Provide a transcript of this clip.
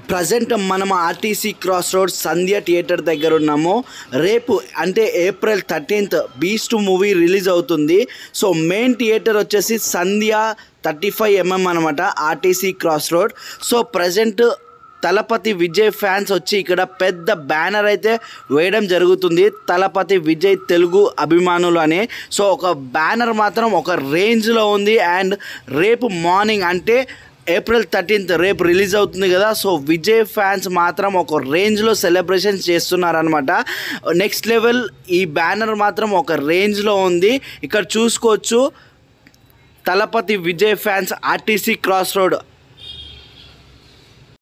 present మనం RTC cross road Sandhya theatre దగ్గర ఉన్నాము రేపు అంటే April thirteenth Beast movie release అవుతుంది సో మెయిన్ థియేటర్ వచ్చేసి సంధ్య థర్టీ ఫైవ్ ఎంఎం అనమాట RTC cross road so present Thalapathy Vijay fans వచ్చి ఇక్కడ పెద్ద బ్యానర్ అయితే వేయడం జరుగుతుంది తలపతి విజయ్ తెలుగు అభిమానులు అని సో ఒక బ్యానర్ మాత్రం ఒక రేంజ్లో ఉంది అండ్ రేపు మార్నింగ్ అంటే ఏప్రిల్ థర్టీన్త్ రేపు రిలీజ్ అవుతుంది కదా సో విజయ్ ఫ్యాన్స్ మాత్రం ఒక రేంజ్లో సెలబ్రేషన్ చేస్తున్నారనమాట నెక్స్ట్ లెవెల్ ఈ బ్యానర్ మాత్రం ఒక రేంజ్లో ఉంది ఇక్కడ చూసుకోవచ్చు Thalapathy Vijay fans RTC cross road